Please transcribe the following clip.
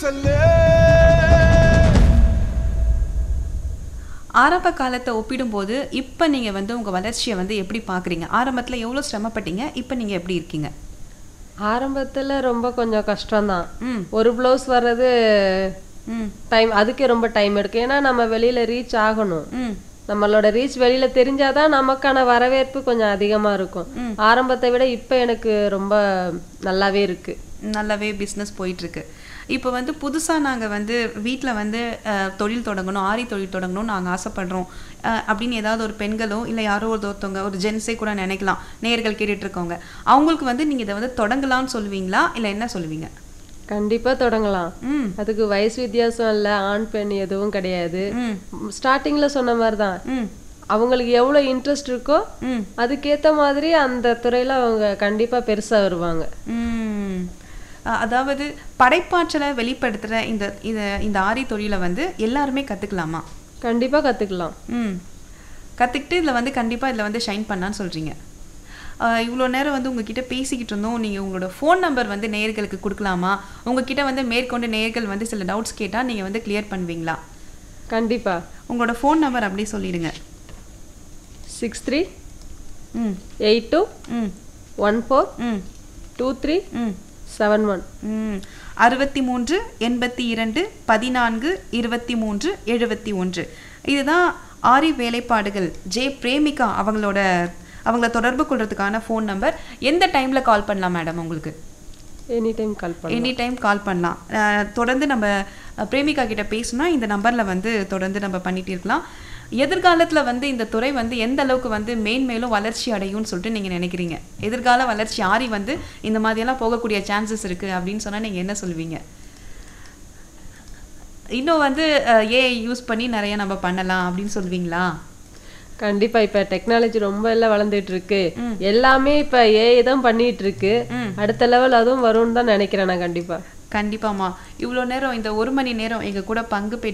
சொல்லு ஆரம்ப காலத்தை ஒப்பிடும்போது இப்போ நீங்கள் வந்து உங்கள் வளர்ச்சியை வந்து எப்படி பார்க்குறீங்க ஆரம்பத்தில் எவ்வளோ சிரமப்பட்டீங்க இப்போ நீங்கள் எப்படி இருக்கீங்க ஆரம்பத்துல ரொம்ப கொஞ்சம் கஷ்டம்தான் ம் ஒரு ப்ளவுஸ் வர்றது ம் டைம் அதுக்கே ரொம்ப டைம் எடுக்கும் ஏன்னா நம்ம வெளியில ரீச் ஆகணும் ம் நம்மளோட ரீச் வெளியில தெரிஞ்சாதான் நமக்கான வரவேற்பு கொஞ்சம் அதிகமா இருக்கும் ஆரம்பத்தை விட இப்ப எனக்கு ரொம்ப நல்லாவே இருக்கு நல்லாவே பிஸ்னஸ் போயிட்டுருக்கு இப்போ வந்து புதுசாக நாங்கள் வந்து வீட்டில் வந்து அஹ், தொழில் தொடங்கணும் ஆரி தொழில் தொடங்கணும்னு நாங்கள் ஆசைப்படுறோம் அஹ், அப்படின்னு ஏதாவது ஒரு பெண்களோ இல்லை யாரோ ஒரு ஒருத்தவங்க ஒரு ஜென்ஸே கூட நினைக்கலாம் நேர்கள் கேட்டுட்டு இருக்கவங்க அவங்களுக்கு வந்து நீங்கள் இதை வந்து தொடங்கலாம்னு சொல்லுவீங்களா இல்லை என்ன சொல்லுவீங்க கண்டிப்பா தொடங்கலாம் ம் அதுக்கு வயசு வித்தியாசம் இல்ல ஆண் பெண் எதுவும் கிடையாது ம் ஸ்டார்டிங்ல சொன்ன மாதிரி தான் ம் அவங்களுக்கு எவ்வளவு இன்ட்ரெஸ்ட் இருக்கோ ம் அதுக்கேத்த மாதிரி அந்த துறையில அவங்க கண்டிப்பா பெருசா வருவாங்க ம். அ- அதாவது படைப்பாற்றலை வெளிப்படுத்துகிற இந்த இந்த இந்த ஆரி தொழிலை வந்து எல்லாருமே கற்றுக்கலாமா கண்டிப்பா கத்துக்கலாம் ம் கற்றுக்கிட்டு இதில் வந்து கண்டிப்பாக இதில் வந்து ஷைன் பண்ணான்னு சொல்கிறீங்க இவ்வளோ நேரம் வந்து உங்ககிட்ட பேசிக்கிட்டு இருந்தோம் நீங்கள் உங்களோட ஃபோன் நம்பர் வந்து நேயர்களுக்கு கொடுக்கலாமா உங்ககிட்ட வந்து மேற்கொண்டு நேயர்கள் வந்து சில டவுட்ஸ் கேட்டால் நீங்கள் வந்து கிளியர் பண்ணுவீங்களா கண்டிப்பா உங்களோட ஃபோன் நம்பர் அப்படியே சொல்லிடுங்க சிக்ஸ் த்ரீ ம் எயிட் டூ ம் ஒன் ஃபோர் ம் டூ த்ரீ ம் செவன் ஒன் ம் அறுபத்தி மூன்று எண்பத்தி இரண்டு பதினான்கு இருபத்தி மூன்று எழுபத்தி ஒன்று இதுதான் ஆரி வேலைப்பாடுகள் ஜே பிரேமிகா அவங்களோட அவங்கள தொடர்பு கொள்றதுக்கான ஃபோன் நம்பர் எந்த டைமில் கால் பண்ணலாம் மேடம் உங்களுக்கு எனி டைம் கால் பண்ணலாம் எனி டைம் கால் பண்ணலாம் அஹ், தொடர்ந்து நம்ம அஹ், பிரேமிகா கிட்ட பேசினா இந்த நம்பரில் வந்து தொடர்ந்து நம்ம பண்ணிட்டு இருக்கலாம் எதிர்காலத்தில் வந்து இந்த துறை வந்து எந்த அளவுக்கு வந்து மேன்மேலும் வளர்ச்சி அடையும்னு சொல்லிட்டு நீங்கள் நினைக்கிறீங்க எதிர்கால வளர்ச்சி ஆரி வந்து இந்த மாதிரியெல்லாம் போகக்கூடிய சான்சஸ் இருக்குது அப்படின்னு சொன்னால் நீங்கள் என்ன சொல்லுவீங்க இன்னும் வந்து ஏஐ யூஸ் பண்ணி நிறைய நம்ம பண்ணலாம் அப்படின்னு சொல்லுவீங்களா கண்டிப்பா இப்ப டெக்னாலஜி ரொம்ப எல்லாம் வளர்ந்துட்டு இருக்கு எல்லாமே இப்ப ஏஐ தான் பண்ணிட்டு இருக்கு அடுத்த லெவல் அதுவும் வரும்னு தான் நினைக்கிறேன் நான் கண்டிப்பா கண்டிப்பாம்மா இவ்வளோ நேரம் இந்த ஒரு மணி நேரம் எங்கள் கூட பங்கு பெற்று